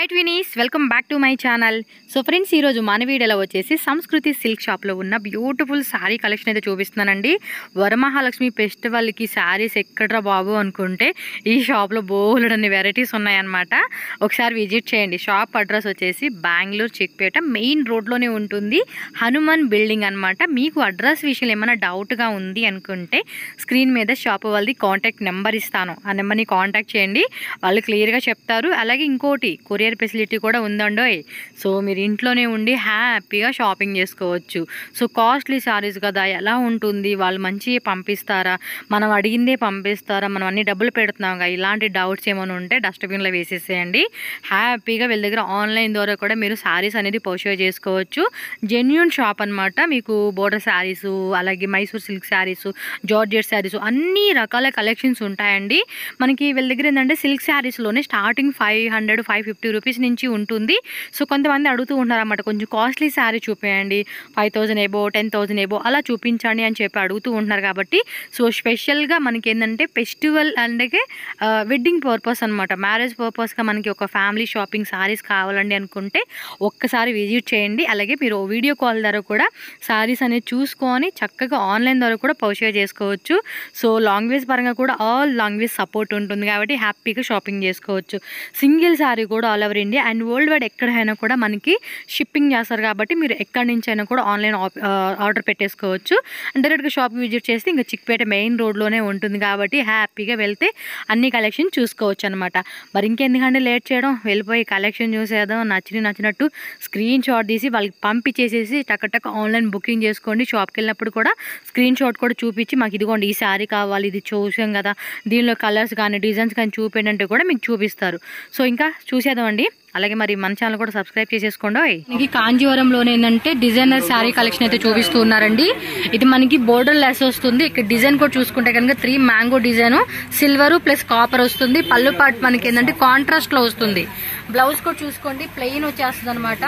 Hi twinnies welcome back to my channel so friends ఈరోజు మన వీడియోలో వచ్చేసి సంస్కృతి సిల్క్ షాప్లో ఉన్న బ్యూటిఫుల్ శారీ కలెక్షన్ అయితే చూపిస్తున్నానండి వరమహాలక్ష్మి ఫెస్టివల్కి శారీస్ ఎక్కడ్రా బాబు అనుకుంటే ఈ షాప్లో బోలెడన్ని వెరైటీస్ ఉన్నాయన్నమాట ఒకసారి విజిట్ చేయండి షాప్ అడ్రస్ వచ్చేసి బెంగళూరు చిక్పేట మెయిన్ రోడ్లోనే ఉంటుంది హనుమాన్ బిల్డింగ్ అన్నమాట మీకు అడ్రస్ విషయంలో ఏమైనా డౌట్గా ఉంది అనుకుంటే స్క్రీన్ మీద షాప్ వాళ్ళది కాంటాక్ట్ నెంబర్ ఇస్తాను ఆ నెంబర్ని కాంటాక్ట్ చేయండి వాళ్ళు క్లియర్గా చెప్తారు అలాగే ఇంకోటి కొరియర్ ఫెసిలిటీ కూడా ఉందండోయ్ సో మీరు ఇంట్లోనే ఉండి హ్యాపీగా షాపింగ్ చేసుకోవచ్చు సో కాస్ట్లీ శారీస్ కదా ఎలా ఉంటుంది వాళ్ళు మంచిగా పంపిస్తారా మనం అడిగిందే పంపిస్తారా మనం అన్ని డబ్బులు పెడుతున్నాం కదా ఇలాంటి డౌట్స్ ఏమైనా ఉంటే డస్ట్బిన్లో వేసేసేయండి హ్యాపీగా వీళ్ళ దగ్గర ఆన్లైన్ ద్వారా కూడా మీరు శారీస్ అనేది పర్చేజ్ చేసుకోవచ్చు జెన్యున్ షాప్ అన్నమాట మీకు బోర్డర్ శారీస్ అలాగే మైసూర్ సిల్క్ శారీస్ జార్జెట్ శారీస్ అన్ని రకాల కలెక్షన్స్ ఉంటాయండి మనకి వీళ్ళ దగ్గర ఏంటంటే సిల్క్ శారీస్లోనే starting five hundred five fifty rupees నుంచి ఉంటుంది సో కొంతమంది అడుగుతూ ఉంటారు అన్నమాట కొంచెం కాస్ట్లీ శారీ చూపించండి ఫైవ్ థౌజండ్ ఏబో టెన్ థౌజండ్ ఏబో అలా చూపించండి అని చెప్పి అడుగుతూ ఉంటున్నారు కాబట్టి సో స్పెషల్గా మనకి ఏంటంటే ఫెస్టివల్ అంటే వెడ్డింగ్ పర్పస్ అనమాట మ్యారేజ్ పర్పస్గా మనకి ఒక ఫ్యామిలీ షాపింగ్ శారీస్ కావాలండి అనుకుంటే ఒక్కసారి విజిట్ చేయండి అలాగే మీరు వీడియో కాల్ ద్వారా కూడా శారీస్ అనేది చూసుకొని చక్కగా ఆన్లైన్ ద్వారా కూడా పర్చేజ్ చేసుకోవచ్చు సో లాంగ్వేజ్ పరంగా కూడా ఆల్ లాంగ్వేజ్ సపోర్ట్ ఉంటుంది కాబట్టి హ్యాపీగా షాపింగ్ చేసుకోవచ్చు సింగిల్ శారీ కూడా all over India and worldwide ఎక్కడైనా కూడా మనకి షిప్పింగ్ చేస్తారు కాబట్టి మీరు ఎక్కడి నుంచి అయినా కూడా ఆన్లైన్ ఆర్డర్ పెట్టేసుకోవచ్చు డైరెక్ట్గా షాప్ విజిట్ చేస్తే ఇంకా చిక్పేట మెయిన్ రోడ్లోనే ఉంటుంది కాబట్టి హ్యాపీగా వెళ్తే అన్ని కలెక్షన్ చూసుకోవచ్చు అనమాట మరి ఇంకెందుకంటే లేట్ చేయడం వెళ్ళిపోయి కలెక్షన్ చూసేద్దాం నచ్చిన నచ్చినట్టు స్క్రీన్ షాట్ తీసి వాళ్ళకి పంపించేసేసి టక్ టక్ ఆన్లైన్ బుకింగ్ చేసుకోండి షాప్కి వెళ్ళినప్పుడు కూడా స్క్రీన్ షాట్ కూడా చూపించి మాకు ఇదిగోండి ఈ శారీ కావాలి ఇది చూసాం కదా దీనిలో కలర్స్ కానీ డిజైన్స్ కానీ చూపండి అంటే కూడా మీకు చూపిస్తారు సో ఇంకా చూసేద్దామండి అలాగే మరి మన ఛానల్ కూడా సబ్స్క్రైబ్ చేసేసుకోండి మనకి కాంజీవరంలోనే ఏంటంటే డిజైనర్ శారీ కలెక్షన్ అయితే చూపిస్తూ ఉన్నారండి ఇది మనకి బోర్డర్ లెస్ వస్తుంది ఇక్కడ డిజైన్ కూడా చూసుకుంటే కనుక three mango design silver plus copper వస్తుంది పళ్ళు పాటు మనకి ఏంటంటే కాంట్రాస్ట్ లో వస్తుంది బ్లౌజ్ కూడా చూసుకోండి ప్లెయిన్ వచ్చేస్తుంది అనమాట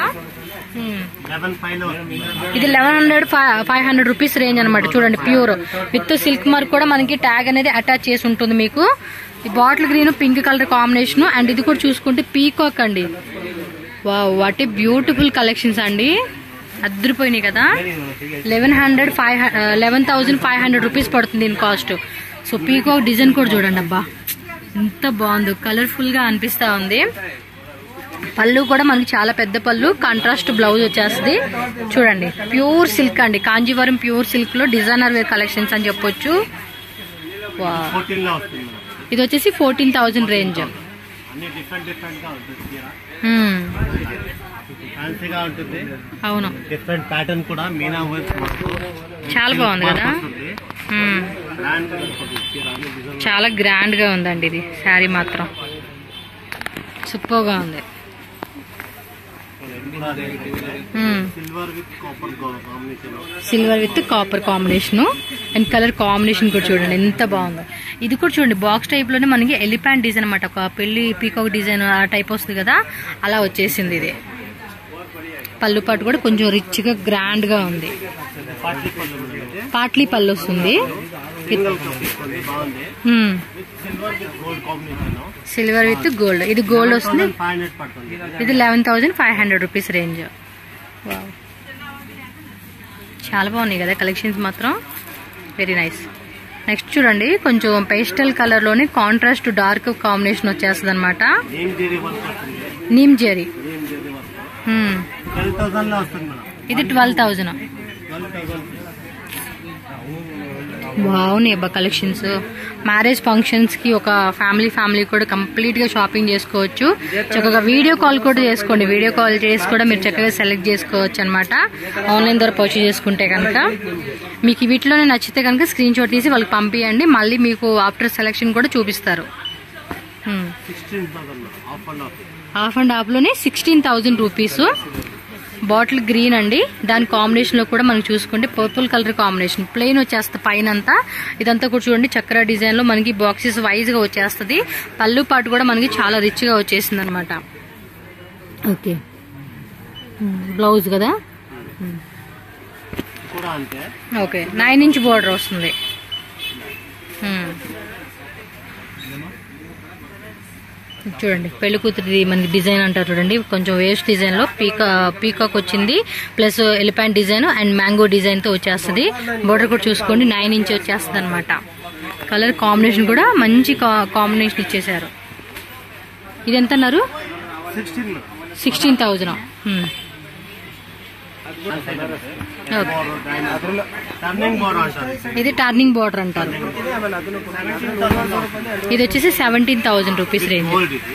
ఇది eleven hundred five hundred rupees range అనమాట చూడండి ప్యూర్ విత్ సిల్క్ మార్క్ కూడా మనకి ట్యాగ్ అనేది అటాచ్ చేసి ఉంటుంది మీకు ఈ bottle green pink colour combination and ఇది కూడా చూసుకుంటే పీకాక్ అండి wow what a beautiful collections అండి అద్దరిపోయినాయి కదా eleven hundred five eleven thousand five hundred rupees పడుతుంది దీని కాస్ట్ సో పీకాక్ డిజైన్ కూడా చూడండి అబ్బా ఎంత బాగుంది కలర్ఫుల్ గా అనిపిస్తా ఉంది పళ్ళు కూడా మనకి చాలా పెద్ద పళ్ళు కాంట్రాస్ట్ బ్లౌజ్ వచ్చేస్తుంది చూడండి ప్యూర్ సిల్క్ అండి కాంజీవరం ప్యూర్ సిల్క్ లో డిజైనర్ వేర్ కలెక్షన్స్ అని చెప్పొచ్చు వావ్. ఫోర్టీన్ లో వస్తుంది మేడం. ఇది వచ్చేసి ఫోర్టీన్ థౌజండ్ రేంజ్ అన్ని డిఫరెంట్ డిఫరెంట్ గా ఉంటుంది చీర ఫ్యాన్సీగా ఉంటుంది అవును డిఫరెంట్ ప్యాటర్న్ కూడా మీనా వర్క్ చాలా బాగుంది కదా మ్మ్. బ్రాండ్ ఉంటుంది చీర అన్ని డిజైన్ చాలా గ్రాండ్ గా ఉందండి ఇది శారీ మాత్రం సూపర్ గా ఉంది కూడా మ్మ్. Silver with copper combination silver with copper combination and colour combination కూడా చూడండి ఎంత బాగుందో ఇది కూడా చూడండి బాక్స్ టైప్ లోనే మనకి ఎలిఫాంట్ డిజైన్ అనమాట ఒక పెళ్లి పీకాక్ డిజైన్ ఆ టైప్ వస్తుంది కదా అలా వచ్చేసింది ఇది పళ్ళు పాటు కూడా కొంచెం రిచ్ గా గ్రాండ్ గా ఉంది పార్టీ పళ్ళు మేడం ఇది పాట్లీ పళ్ళు వస్తుంది సింగల్ కప్ తీసుకోండి బాగుంది మ్మ్. With silver with gold combination silver with gold ఇది గోల్డ్ వస్తుంది ఫైవ్ హండ్రెడ్ పడుతుంది ఇది eleven thousand five hundred rupees range చాలా బాగున్నాయి కదా కలెక్షన్స్ మాత్రం వెరీ నైస్ నెక్స్ట్ చూడండి కొంచెం పేస్టల్ కలర్లోనే కాంట్రాస్ట్ డార్క్ కాంబినేషన్ వచ్చేస్తుంది అనమాట ఏం జరీ వర్క్ వస్తుంది నీమ్ జెరీ ఏం జరీ వర్క్ ట్వెల్వ్ థౌసండ్ లో వస్తుంది మేడం ఇది ట్వెల్వ్ థౌజండ్ ట్వెల్వ్ థౌసండ్ బాగున్నాయి అబ్బా కలెక్షన్స్ మ్యారేజ్ ఫంక్షన్స్ కి ఒక ఫ్యామిలీ ఫ్యామిలీ కూడా కంప్లీట్ గా షాపింగ్ చేసుకోవచ్చు చక్కగా వీడియో కాల్ కూడా చేసుకోండి వీడియో కాల్ చేసి కూడా మీరు చక్కగా సెలెక్ట్ చేసుకోవచ్చు అనమాట ఆన్లైన్ ద్వారా పర్చేజ్ చేసుకుంటే కనుక మీకు వీటిలోనే నచ్చితే కనుక స్క్రీన్ షాట్ తీసి వాళ్ళకి పంపించండి మళ్ళీ మీకు ఆఫ్టర్ సెలెక్షన్ కూడా చూపిస్తారు sixteen thousand half and half half and half లోనే sixteen thousand rupees bottle green అండి దాని కాంబినేషన్ లో కూడా మనం చూసుకుంటే పర్పుల్ కలర్ కాంబినేషన్ ప్లెయిన్ వచ్చేస్తుంది పైన అంతా ఇదంతా కూడా చూడండి చక్ర డిజైన్ లో మనకి బాక్సెస్ వైజ్ గా వచ్చేస్తుంది పళ్ళు పాటు కూడా మనకి చాలా రిచ్ గా వచ్చేసింది అనమాట ఓకే బ్లౌజ్ కదా కూడా అంతే ఓకే నైన్ ఇంచ్ బోర్డర్ వస్తుంది మ్మ్. చూడండి పెళ్లి కూతురిది మనకి డిజైన్ అంటారు చూడండి కొంచెం వేస్ట్ డిజైన్ లో పీకా పీకాక్ వచ్చింది plus elephant design and mango design తో వచ్చేస్తుంది బోర్డర్ కూడా చూసుకోండి నైన్ ఇంచ్ వచ్చేస్తుంది అనమాట కలర్ కాంబినేషన్ కూడా మంచి కాంబినేషన్ ఇచ్చేసారు ఇది ఎంత అన్నారు sixteen sixteen thousand turning board అంటారు ఇది టర్నింగ్ బోర్డర్ అంటారు ఇది వచ్చేసి seventeen thousand rupees range gold ఇది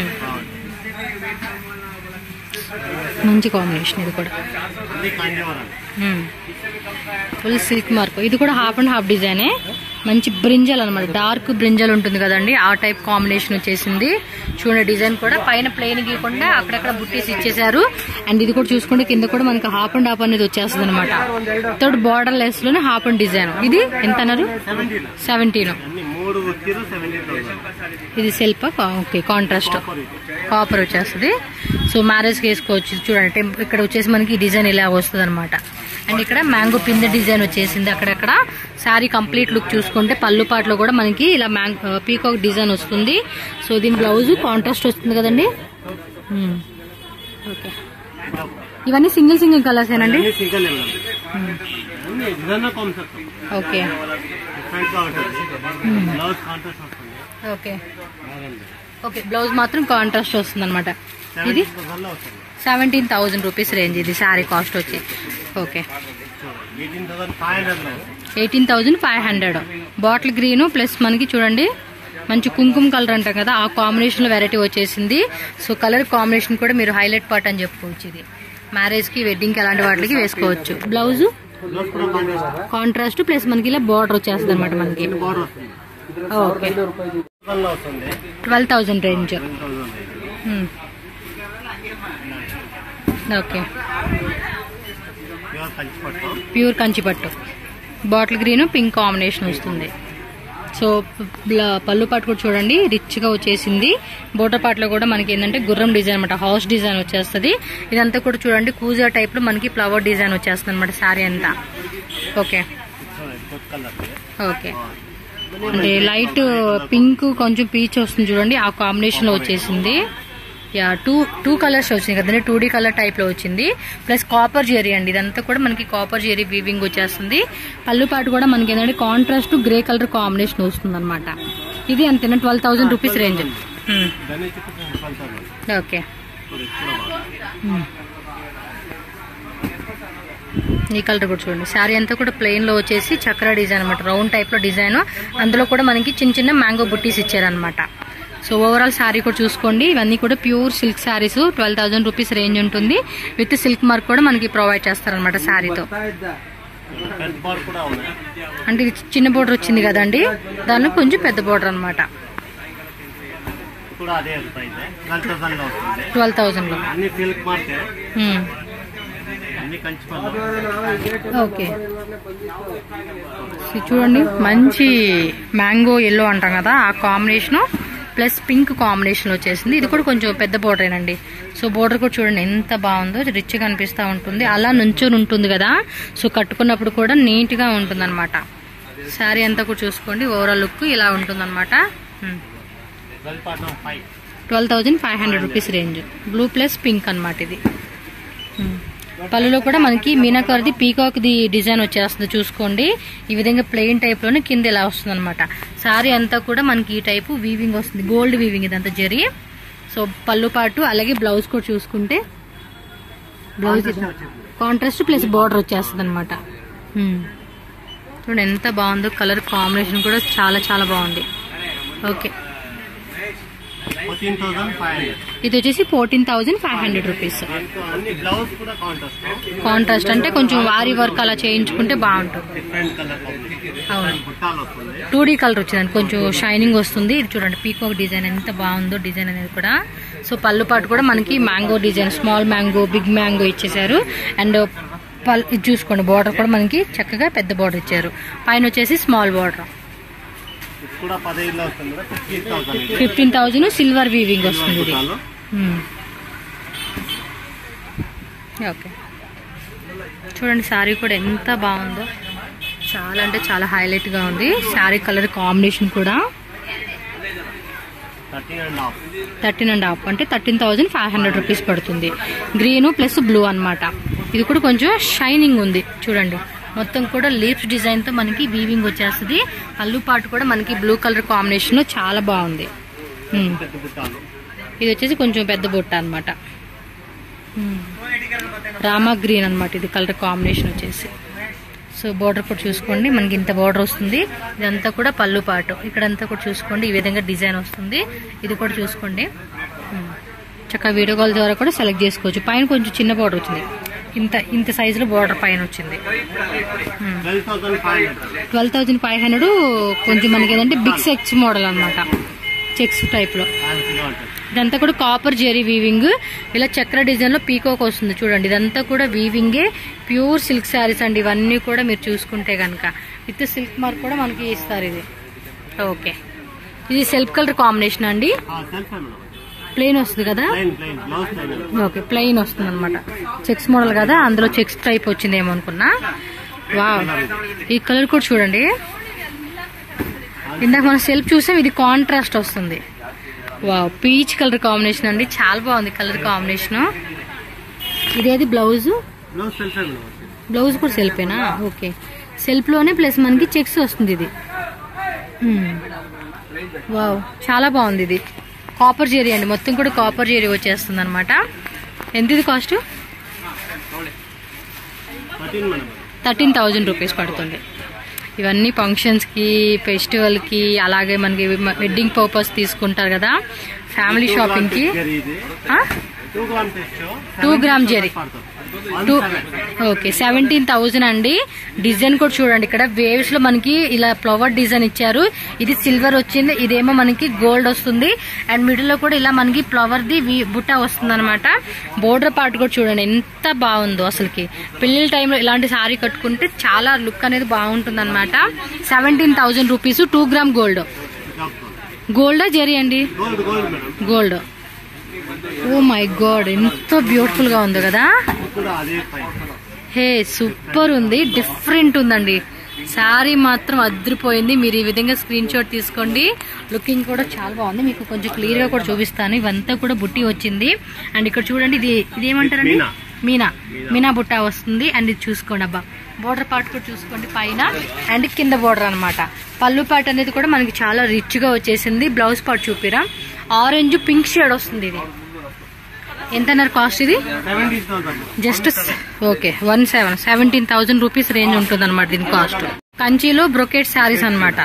మంచి కాంబినేషన్ ఇది కూడా ఇది కండివరం ఫుల్ సిల్క్ మార్క్ ఇది కూడా హాఫ్ అండ్ హాఫ్ డిజైనే మంచి బ్రింజల్ అనమాట డార్క్ బ్రింజల్ ఉంటుంది కదండి ఆ టైప్ కాంబినేషన్ వచ్చేసింది చూడండి డిజైన్ కూడా పైన ప్లెయిన్ గీయకుండా అక్కడక్కడ బుట్టీస్ ఇచ్చేసారు అండ్ ఇది కూడా చూసుకుంటే కింద కూడా మనకి హాఫ్ అండ్ హాఫ్ అనేది వచ్చేస్తుంది అనమాట థర్డ్ బార్డర్ లెస్ లోనే హాఫ్ అండ్ డిజైన్ ఇది ఎంత అన్నారు సెవెంటీన్ సెవెంటీన్ అన్ని మూడు వచ్చారు సెవెంటీన్ థౌసండ్ ఇది సెల్ఫ్ ఓకే కాంట్రాస్ట్ కాపర్ వచ్చేస్తుంది సో మ్యారేజ్కి వేసుకోవచ్చు చూడండి టెంప్ ఇక్కడ వచ్చేసి మనకి ఈ డిజైన్ ఇలా వస్తుంది అనమాట అండ్ ఇక్కడ మ్యాంగో పిందె డిజైన్ వచ్చేసింది అక్కడక్కడ శారీ కంప్లీట్ లుక్ చూసుకుంటే పళ్ళు పాటలో కూడా మనకి ఇలా మ్యాంగ్ పీకాక్ డిజైన్ వస్తుంది సో దీని బ్లౌజ్ కాంట్రాస్ట్ వస్తుంది కదండి మ్మ్. ఓకే ఇవన్నీ సింగిల్ సింగిల్ కలర్స్ ఏనండి అన్ని సింగల్ లెవెల్ అన్ని డిజైన్ కాన్సెప్ట్ ఓకే డిఫరెంట్ గా ఉంటుంది బ్లౌజ్ కాంట్రాస్ట్ వస్తుంది ఓకే ఓకే బ్లౌజ్ మాత్రం కాంట్రాస్ట్ వస్తుంది అనమాట ఇది సెవెంటీన్ థౌసండ్ వస్తుంది సెవెంటీన్ థౌజండ్ రూపీస్ రేంజ్ ఇది శారీ కాస్ట్ వచ్చి okay eighteen thousand five hundred లో వస్తుంది eighteen thousand five hundred bottle green plus మనకి చూడండి మంచి కుంకుమ కలర్ అంటాం కదా ఆ కాంబినేషన్ లో వెరైటీ వచ్చేసింది సో కలర్ కాంబినేషన్ కూడా మీరు హైలైట్ పార్ట్ అని చెప్పుకోవచ్చు ఇది మ్యారేజ్ కి వెడ్డింగ్ కి అలాంటి వాటికి వేసుకోవచ్చు బ్లౌజ్ బ్లౌజ్ కూడా కాంట్రాస్ట్ కాంట్రాస్ట్ ప్లస్ మనకి ఇలా బార్డర్ వచ్చేస్తుంది అనమాట మనకి బోర్డర్ వస్తుంది ఓకే థౌసండ్ లో వస్తుంది twelve thousand range ten thousand okay pure Kanchi పట్టు ప్యూర్ కంచిపట్టు బాటిల్ గ్రీన్ పింక్ కాంబినేషన్ వస్తుంది సో బ్ల- పళ్ళు పాటు కూడా చూడండి రిచ్ గా వచ్చేసింది బోటర్ పాటలో కూడా మనకి ఏంటంటే గుర్రం డిజైన్ అనమాట హౌస్ డిజైన్ వచ్చేస్తుంది ఇదంతా కూడా చూడండి కూజా టైప్ లో మనకి ఫ్లవర్ డిజైన్ వచ్చేస్తుంది అనమాట శారీ అంతా ఓకే కొత్త కలర్ ఓకే అంటే లైట్ పింక్ కొంచెం పీచ్ వస్తుంది చూడండి ఆ కాంబినేషన్ లో వచ్చేసింది యా టూ టూ కలర్స్ వచ్చినాయి కదండి టూ డీ కలర్ టైప్ లో వచ్చింది ప్లస్ కాపర్ జెరీ అండి ఇదంతా కూడా మనకి కాపర్ జెరీ వీవింగ్ వచ్చేస్తుంది పళ్ళు పాటు కూడా మనకి ఏంటంటే కాంట్రాస్ట్ గ్రే కలర్ కాంబినేషన్ వస్తుంది అనమాట ఇది అంతేనా ట్వెల్వ్ థౌసండ్ రూపీస్ రేంజ్ దాన్ని చెప్పి ట్వెల్వ్ థౌసండ్ ఓకే ఇప్పుడు కూడా బాగుంది ఈ కలర్ కూడా చూడండి శారీ అంతా కూడా ప్లెయిన్ లో వచ్చేసి చక్ర డిజైన్ అనమాట రౌండ్ టైప్ లో డిజైన్ అందులో కూడా మనకి చిన్న చిన్న మ్యాంగో బుట్టీస్ ఇచ్చారనమాట సో ఓవరాల్ శారీ కూడా చూసుకోండి ఇవన్నీ కూడా pure silk saris twelve thousand rupees range ఉంటుంది విత్ సిల్క్ మార్క్ కూడా మనకి ప్రొవైడ్ చేస్తారనమాట శారీతో పెద్ద బార్ కూడా ఉన్నాయి అంటే ఇది చిన్న బోర్డర్ వచ్చింది కదండి దానిలో కొంచెం పెద్ద బోర్డర్ అనమాట కూడా అదే ప్రైస్ ట్వెల్వ్ థౌసండ్ లో వస్తుంది ట్వెల్వ్ థౌసండ్ లో అన్ని సిల్క్ మార్కే మ్మ్. అన్ని కంచి పళ్ళు ఓకే ఇది చూడండి మంచి మ్యాంగో ఎల్లో అంటాం కదా ఆ కాంబినేషన్ ప్లస్ పింక్ కాంబినేషన్ వచ్చేసింది ఇది కూడా కొంచెం పెద్ద బోర్డర్ అండి సో బోర్డర్ కూడా చూడండి ఎంత బాగుందో రిచ్గా అనిపిస్తూ ఉంటుంది అలా నుంచొని ఉంటుంది కదా సో కట్టుకున్నప్పుడు కూడా నీట్గా ఉంటుంది అనమాట శారీ అంతా కూడా చూసుకోండి ఓవరాల్ లుక్ ఇలా ఉంటుంది అనమాట ట్వెల్వ్ పాటం five twelve thousand five hundred rupees range blue plus pink అనమాట ఇది ఉమ్. పళ్ళులో కూడా మనకి మీనాకర్ది పీకాక్ది డిజైన్ వచ్చేస్తుంది చూసుకోండి ఈ విధంగా ప్లెయిన్ టైప్ లోనే కింద ఇలా వస్తుంది అనమాట సారీ అంతా కూడా మనకి ఈ టైపు వీవింగ్ వస్తుంది గోల్డ్ వీవింగ్ ఇదంతా జరి సో పళ్ళు పాటు అలాగే బ్లౌజ్ కూడా చూసుకుంటే బ్లౌజ్ కాంట్రాస్ట్ ప్లస్ బార్డర్ వచ్చేస్తుంది అనమాట చూడండి ఎంత బాగుందో కలర్ కాంబినేషన్ కూడా చాలా చాలా బాగుంది okay fourteen thousand five hundred ఇది వచ్చేసి fourteen thousand five hundred rupees దీంట్లో అన్ని బ్లౌజ్ కూడా కాంట్రాస్ట్ కాంట్రాస్ట్ అంటే కొంచెం వారి వర్క్ అలా చేయించుకుంటే బాగుంటుంది డిఫరెంట్ కలర్ కాంబినేషన్ అవును బుట్టాలు వస్తుంది టూ డీ కలర్ వచ్చిందండి కొంచెం షైనింగ్ వస్తుంది ఇది చూడండి పీకాక్ డిజైన్ ఎంత బాగుందో డిజైన్ అనేది కూడా సో పళ్ళు పాటు కూడా మనకి mango design small mango big mango ఇచ్చేసారు అండ్ పల్ ఇది చూసుకోండి బార్డర్ కూడా మనకి చక్కగా పెద్ద బార్డర్ ఇచ్చారు పైన వచ్చేసి స్మాల్ బార్డర్ ఇది కూడా పదహైదులో వస్తుంది కదా ఫిఫ్టీన్ థౌసండ్ ఇది ఫిఫ్టీన్ థౌజండ్ సిల్వర్ వీవింగ్ వస్తుంది ఇది బుట్టాలు మ్మ్. ఓకే చూడండి శారీ కూడా ఎంత బాగుందో చాలా అంటే చాలా హైలైట్గా ఉంది శారీ కలర్ కాంబినేషన్ కూడా thirteen and half thirteen and half అంటే thirteen thousand five hundred rupees పడుతుంది గ్రీన్ ప్లస్ బ్లూ అన్నమాట ఇది కూడా కొంచెం షైనింగ్ ఉంది చూడండి మొత్తం కూడా లీవ్స్ డిజైన్ తో మనకి వీవింగ్ వచ్చేస్తుంది పళ్ళు పాటు కూడా మనకి బ్లూ కలర్ కాంబినేషన్ చాలా బాగుంది ఉమ్. పెద్ద బుట్టాలు ఇది వచ్చేసి కొంచెం పెద్ద బుట్ట అనమాట రామా గ్రీన్ అన్నమాట ఇది కలర్ కాంబినేషన్ వచ్చేసి సో బోర్డర్ కూడా చూసుకోండి మనకి ఇంత బోర్డర్ వస్తుంది ఇదంతా కూడా పళ్ళు పాటు ఇక్కడంతా కూడా చూసుకోండి ఈ విధంగా డిజైన్ వస్తుంది ఇది కూడా చూసుకోండి ఉమ్. చక్కగా వీడియో కాల్ ద్వారా కూడా సెలెక్ట్ చేసుకోవచ్చు పైన కొంచెం చిన్న బోర్డర్ వచ్చింది ఇంత ఇంత సైజులో బోర్డర్ పైన వచ్చింది twelve thousand five hundred twelve thousand five hundred కొంచెం మనకి ఏదంటే బిగ్ సెక్స్ మోడల్ అనమాట చెక్స్ టైప్లో ఫ్యాన్సీగా ఉంటుంది ఇదంతా కూడా కాపర్ జెరీ వీవింగ్ ఇలా చక్ర డిజైన్ లో పీకోక్ వస్తుంది చూడండి ఇదంతా కూడా వీవింగే ప్యూర్ సిల్క్ శారీస్ అండి ఇవన్నీ కూడా మీరు చూసుకుంటే కనుక విత్ సిల్క్ మార్క్ కూడా మనకి ఇస్తారు ఇది ఓకే ఇది సెల్ఫ్ కలర్ కాంబినేషన్ అండి సెల్ఫ్ మేడం ప్లెయిన్ వస్తుంది కదా plain plain blouse plain okay plain వస్తుంది అనమాట చెక్స్ మోడల్ కదా అందులో చెక్స్ టైప్ వచ్చిందేమో అనుకున్నా వావ్ ఈ కలర్ కూడా చూడండి ఇందాక మనం సెల్ఫ్ చూసాం ఇది కాంట్రాస్ట్ వస్తుంది వావ్ పీచ్ కలర్ కాంబినేషన్ అండి చాలా బాగుంది కలర్ కాంబినేషన్ ఇదేది blouse blouse self madam blouse కూడా సెల్ఫేనా ఓకే సెల్ఫ్ లోనే ప్లస్ మనకి చెక్స్ వస్తుంది ఇది మ్మ్. వావ్ చాలా బాగుంది ఇది కాపర్ జెరీ అండి మొత్తం కూడా కాపర్ జెరీ వచ్చేస్తుంది అనమాట ఎంత ఇది cost thirteen madam thirteen thousand rupees పడుతుంది ఇవన్నీ ఫంక్షన్స్కి ఫెస్టివల్కి అలాగే మనకి వెడ్డింగ్ పర్పస్ తీసుకుంటారు కదా ఫ్యామిలీ షాపింగ్కి జరీ ఇది two gram test two gram zari two okay seventeen thousand అండి డిజైన్ కూడా చూడండి ఇక్కడ వేవ్స్ లో మనకి ఇలా ఫ్లవర్ డిజైన్ ఇచ్చారు ఇది సిల్వర్ వచ్చింది ఇదేమో మనకి గోల్డ్ వస్తుంది అండ్ మిడిల్ లో కూడా ఇలా మనకి ఫ్లవర్ ది వి- బుట్ట వస్తుంది అనమాట బోర్డర్ పార్ట్ కూడా చూడండి ఎంత బాగుందో అసలుకి పెళ్లిళ్ళ టైంలో ఇలాంటి సారీ కట్టుకుంటే చాలా లుక్ అనేది బాగుంటుంది అనమాట seventeen thousand rupees two gram gold గోల్డా జెరీ అండి gold gold madam gold oh my god ఎంత బ్యూటిఫుల్ గా ఉంది కదా కూడా అదే పైన హే సూపర్ ఉంది డిఫరెంట్ ఉందండి శారీ మాత్రం అదిరిపోయింది మీరు ఈ విధంగా స్క్రీన్ షాట్ తీసుకోండి లుకింగ్ కూడా చాలా బాగుంది మీకు కొంచెం క్లియర్ గా కూడా చూపిస్తాను ఇవంతా కూడా బుట్టి వచ్చింది అండ్ ఇక్కడ చూడండి ఇది ఇది ఏమంటారండి మీనా. మీనా మీనా బుట్ట వస్తుంది అండ్ ఇది చూసుకోండి అబ్బా బోర్డర్ పార్ట్ కూడా చూసుకోండి పైన అండ్ కింద బోర్డర్ అన్నమాట పళ్ళు పార్ట్ అనేది కూడా మనకి చాలా రిచ్ గా వచ్చేసింది బ్లౌజ్ పార్ట్ చూపిరా ఆరెంజ్ పింక్ షేడ్ వస్తుంది ఇది ఎంత అన్నారు కాస్ట్ ఇది seventeen thousand just okay one seven seventeen thousand rupees range ఉంటుంది అనమాట దీని కాస్ట్ కంచిలో బ్రొకెట్ శారీస్ అనమాట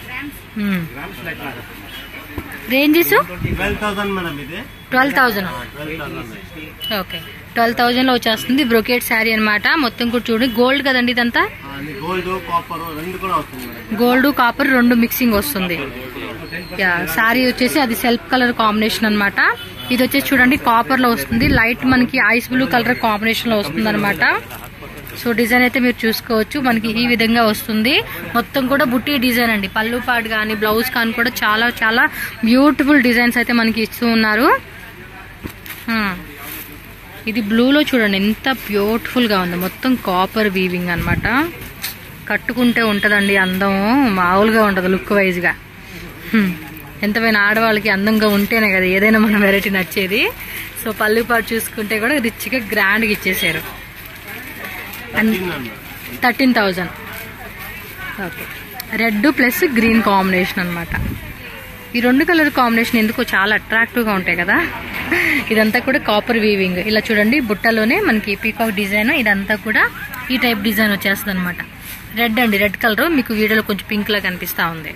రేంజెస్ ట్వెల్వ్ థౌసండ్ మేడం ఇది twelve thousand twelve thousand okay twelve thousand లో వచ్చేస్తుంది బ్రొకెట్ శారీ అనమాట మొత్తం కూడా చూడండి గోల్డ్ కదండి ఇదంతా గోల్డ్ కాపర్ రెండు కూడా వస్తుంది మేడం గోల్డ్ కాపర్ రెండు మిక్సింగ్ వస్తుంది యా శారీ వచ్చేసి అది సెల్ఫ్ కలర్ కాంబినేషన్ అన్నమాట ఇది వచ్చేసి చూడండి కాపర్ లో వస్తుంది లైట్ మనకి ఐస్ బ్లూ కలర్ కాంబినేషన్ లో వస్తుంది అనమాట సో డిజైన్ అయితే మీరు చూసుకోవచ్చు మనకి ఈ విధంగా వస్తుంది మొత్తం కూడా బుట్టి డిజైన్ అండి పళ్ళు పాటు కానీ బ్లౌజ్ కానీ కూడా చాలా చాలా బ్యూటిఫుల్ డిజైన్స్ అయితే మనకి ఇస్తూ ఉన్నారు Hmm. ఇది బ్లూలో చూడండి ఎంత బ్యూటిఫుల్ గా ఉంది మొత్తం కాపర్ వీవింగ్ అన్నమాట కట్టుకుంటే ఉంటదండి అందం మామూలుగా ఉంటది లుక్ వైజ్ గా హ్మ్. ఎంతమైన ఆడవాళ్ళకి అందంగా ఉంటేనే కదా ఏదైనా మన వెరైటీ నచ్చేది సో పళ్ళు పాటు చూసుకుంటే కూడా రిచ్ గా గ్రాండ్ గా ఇచ్చేసారు and thirteen thousand okay red plus green combination అన్నమాట ఈ రెండు కలర్ కాంబినేషన్ ఎందుకో చాలా అట్రాక్టివ్ గా ఉంటాయి కదా ఇదంతా కూడా కాపర్ వీవింగ్ ఇలా చూడండి బుట్టలోనే మనకి పీకాక్ డిజైన్ ఇదంతా కూడా ఈ టైప్ డిజైన్ వచ్చేస్తుంది అనమాట రెడ్ అండి రెడ్ కలర్ మీకు వీడియోలో కొంచెం పింక్ లా కనిపిస్తా ఉంది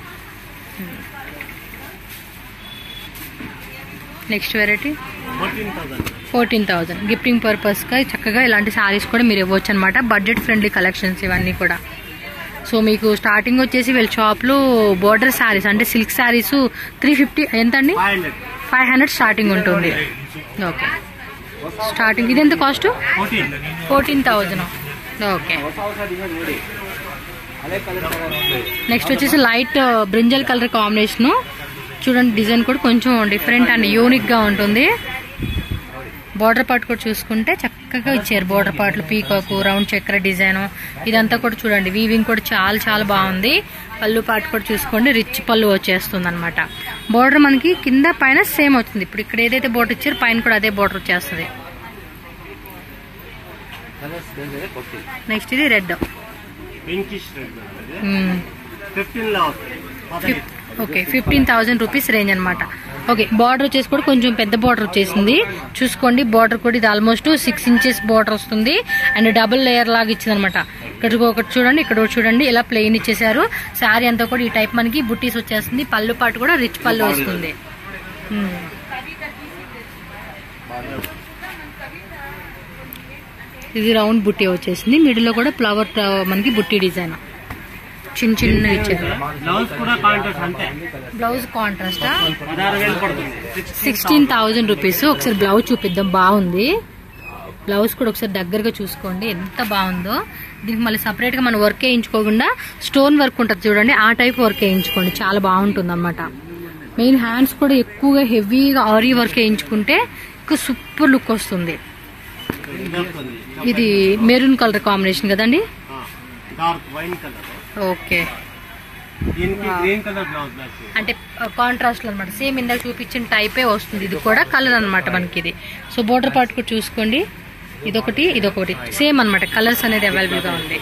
next variety fourteen thousand fourteen thousand gifting పర్పస్గా చక్కగా ఇలాంటి శారీస్ కూడా మీరు ఇవ్వచ్చు అనమాట బడ్జెట్ ఫ్రెండ్లీ కలెక్షన్స్ ఇవన్నీ కూడా సో మీకు స్టార్టింగ్ వచ్చేసి వీళ్ళ షాప్లో బోర్డర్ శారీస్ అంటే సిల్క్ శారీస్ త్రీ ఫిఫ్టీ ఎంత అండి five hundred five hundred starting ఉంటుంది ఓకే స్టార్టింగ్ ఇది ఎంత cost fourteen fourteen thousand okay next వచ్చేసి లైట్ బ్రింజల్ కలర్ కాంబినేషన్ చూడండి డిజైన్ కూడా కొంచెం డిఫరెంట్ అండ్ యూనిక్ గా ఉంటుంది బార్డర్ పార్ట్ కూడా చూసుకుంటే చక్కగా ఇచ్చారు బార్డర్ పార్ట్లు పీకాకు రౌండ్ చక్ర డిజైన్ ఇదంతా కూడా చూడండి వీవింగ్ కూడా చాలా చాలా బాగుంది పళ్ళు పార్ట్ కూడా చూసుకోండి రిచ్ పళ్ళు వచ్చేస్తుంది అనమాట బార్డర్ మనకి కింద పైన సేమ్ అవుతుంది ఇప్పుడు ఇక్కడ ఏదైతే బార్డర్ ఇచ్చారో పైన కూడా అదే బార్డర్ వచ్చేస్తుంది కలర్స్ వేరే కొట్టి నెక్స్ట్ ఇది రెడ్ పింకిష్ రెడ్ మేడం ఇది ఫిఫ్టీన్ లో వస్తుంది పదహైదు okay fifteen thousand rupees range అనమాట ఓకే బార్డర్ వచ్చేసి కూడా కొంచెం పెద్ద బార్డర్ వచ్చేసింది చూసుకోండి బార్డర్ కూడా ఇది ఆల్మోస్ట్ సిక్స్ ఇంచెస్ బార్డర్ వస్తుంది అండ్ డబుల్ లేయర్ లాగా ఇచ్చింది అనమాట ఇక్కడ ఒకటి చూడండి ఇక్కడ ఒకటి చూడండి ఇలా ప్లెయిన్ ఇచ్చేసారు శారీ అంతా కూడా ఈ టైప్ మనకి బుట్టీస్ వచ్చేస్తుంది పళ్ళు పాటు కూడా రిచ్ పళ్ళు వస్తుంది మ్మ్. ఇది రౌండ్ బుట్టి వచ్చేసింది మిడిల్ లో కూడా ఫ్లవర్ మనకి బుట్టి డిజైన్ చిన్న చిన్న ఇచ్చారు బ్లౌజ్ కూడా కాంట్రాస్ట్ అంతే బ్లౌజ్ కాంట్రాస్టా పదహారు వేలు పడుతుంది సిక్స్టీన్ థౌజండ్ రూపీస్ ఒకసారి బ్లౌజ్ చూపిద్దాం బాగుంది బ్లౌజ్ కూడా ఒకసారి దగ్గరగా చూసుకోండి ఎంత బాగుందో దీనికి మళ్ళీ సపరేట్ గా మనం వర్క్ వేయించుకోకుండా స్టోన్ వర్క్ ఉంటుంది చూడండి ఆ టైప్ వర్క్ వేయించుకోండి చాలా బాగుంటుంది అనమాట మెయిన్ హ్యాండ్స్ కూడా ఎక్కువగా హెవీగా ఆరీ వర్క్ వేయించుకుంటే ఇంకా సూపర్ లుక్ వస్తుంది వస్తుంది ఇది మెరూన్ కలర్ కాంబినేషన్ కదండి డార్క్ వైన్ కలర్ ఓకే దీనికి గ్రీన్ కలర్ బ్లౌజ్ మ్యాచ్ అంటే కాంట్రాస్ట్ అనమాట సేమ్ ఇందాక చూపించిన టైపే వస్తుంది ఇది కూడా కలర్ అన్నమాట మనకి ఇది సో బోర్డర్ పార్ట్ కూడా చూసుకోండి ఇదొకటి ఇదొకటి సేమ్ అన్నమాట కలర్స్ అనేది అవైలబుల్ గా ఉంది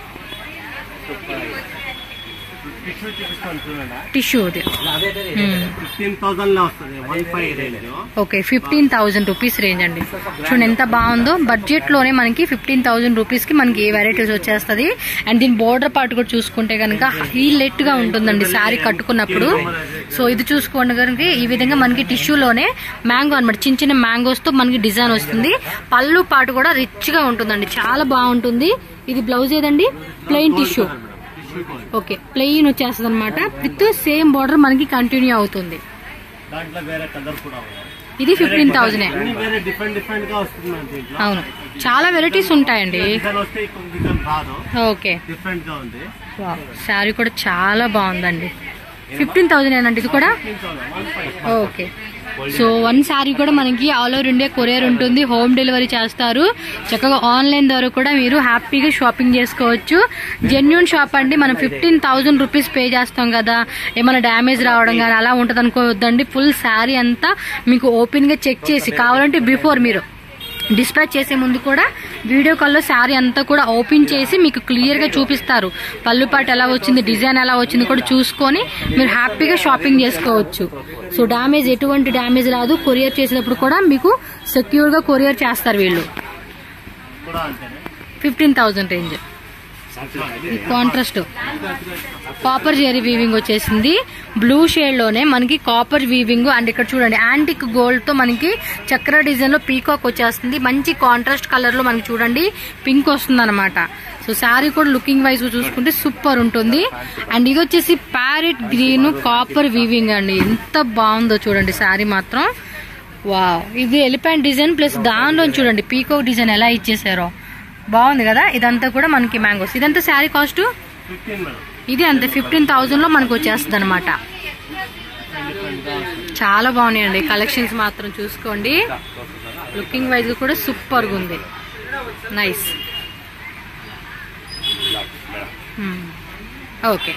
టిష్యూ చూపిస్తాను చూడండి టిష్యూ ఇది ఫిఫ్టీన్ థౌసండ్ లో వస్తుంది one five range okay fifteen thousand rupees range అండి చూడండి ఎంత బాగుందో బడ్జెట్ లోనే మనకి ఫిఫ్టీన్ థౌసండ్ రూపీస్ కి మనకి ఏ వెరైటీస్ వచ్చేస్తుంది అండ్ దీని బోర్డర్ పార్ట్ కూడా చూసుకుంటే కనుక హీలెట్ గా ఉంటుందండి శారీ కట్టుకున్నప్పుడు సో ఇది చూసుకోండి కనుక ఈ విధంగా మనకి టిష్యూలోనే మ్యాంగో అనమాట చిన్న చిన్న మ్యాంగోస్ తో మనకి డిజైన్ వస్తుంది పళ్ళు పాటు కూడా రిచ్ గా ఉంటుందండి చాలా బాగుంటుంది ఇది బ్లౌజ్ ఏదండి plain tissue tissue code okay plain వచ్చేస్తుంది అనమాట విత్ సేమ్ బార్డర్ మనకి కంటిన్యూ అవుతుంది దాంట్లో వేరే కలర్ కూడా ఉంది ఇది ఫిఫ్టీన్ థౌజండ్ అన్ని వేరే డిఫరెంట్ డిఫరెంట్ గా వస్తుంది మన దీంట్లో అవును చాలా వెరైటీస్ ఉంటాయండి డిజైన్ వస్తే ఇంకొక డిజైన్ రాదు ఓకే డిఫరెంట్ గా ఉంది శారీ కూడా చాలా బాగుందండి ఫిఫ్టీన్ థౌజండ్ ఏనండి ఇది కూడా one five okay so one sari కూడా మనకి ఆల్ ఓవర్ ఇండియా కొరియర్ ఉంటుంది హోమ్ డెలివరీ చేస్తారు చక్కగా ఆన్లైన్ ద్వారా కూడా మీరు హ్యాపీగా షాపింగ్ చేసుకోవచ్చు జెన్యున్ షాప్ అండి మనం ఫిఫ్టీన్ థౌజండ్ రూపీస్ పే చేస్తాం కదా ఏమైనా డ్యామేజ్ రావడం కానీ అలా ఉంటుంది అనుకోవద్దండి ఫుల్ శారీ అంతా మీకు ఓపెన్ గా చెక్ చేసి కావాలంటే బిఫోర్ మీరు డిస్పాచ్ చేసే ముందు కూడా వీడియో కాల్లో శారీ అంతా కూడా ఓపెన్ చేసి మీకు క్లియర్ గా చూపిస్తారు పళ్ళు పాటు ఎలా వచ్చింది డిజైన్ ఎలా వచ్చింది కూడా చూసుకొని మీరు హ్యాపీగా షాపింగ్ చేసుకోవచ్చు సో డ్యామేజ్ ఎటువంటి డ్యామేజ్ రాదు కొరియర్ చేసేటప్పుడు కూడా మీకు సెక్యూర్ గా కొరియర్ చేస్తారు వీళ్ళు కూడా అంతేనే ఫిఫ్టీన్ థౌసండ్ రేంజ్ ఈ కాంట్రాస్ట్ కాపర్ జెరీ వీవింగ్ వచ్చేసింది బ్లూ షేడ్ లోనే మనకి కాపర్ వీవింగ్ అండ్ ఇక్కడ చూడండి యాంటిక్ గోల్డ్ తో మనకి చక్ర డిజైన్ లో పీకాక్ వచ్చేస్తుంది మంచి కాంట్రాస్ట్ కలర్ లో మనకి చూడండి పింక్ వస్తుంది అనమాట సో శారీ కూడా లుకింగ్ వైజ్ చూసుకుంటే సూపర్ ఉంటుంది అండ్ ఇది వచ్చేసి ప్యారెట్ గ్రీన్ కాపర్ వీవింగ్ అండి ఎంత బాగుందో చూడండి శారీ మాత్రం వా ఇది ఎలిఫెంట్ డిజైన్ ప్లస్ దానిలో చూడండి పీకాక్ డిజైన్ ఎలా ఇచ్చేసారో బాగుంది కదా ఇదంతా కూడా మనకి మ్యాంగోస్ ఇదంతా శారీ కాస్ట్ ఫిఫ్టీన్ మేడం ఇది అంతే ఫిఫ్టీన్ థౌజండ్ లో మనకు వచ్చేస్తుంది అనమాట చాలా బాగున్నాయండి కలెక్షన్స్ మాత్రం చూసుకోండి లుకింగ్ వైజ్ కూడా సూపర్ గా ఉంది నైస్ ఓకే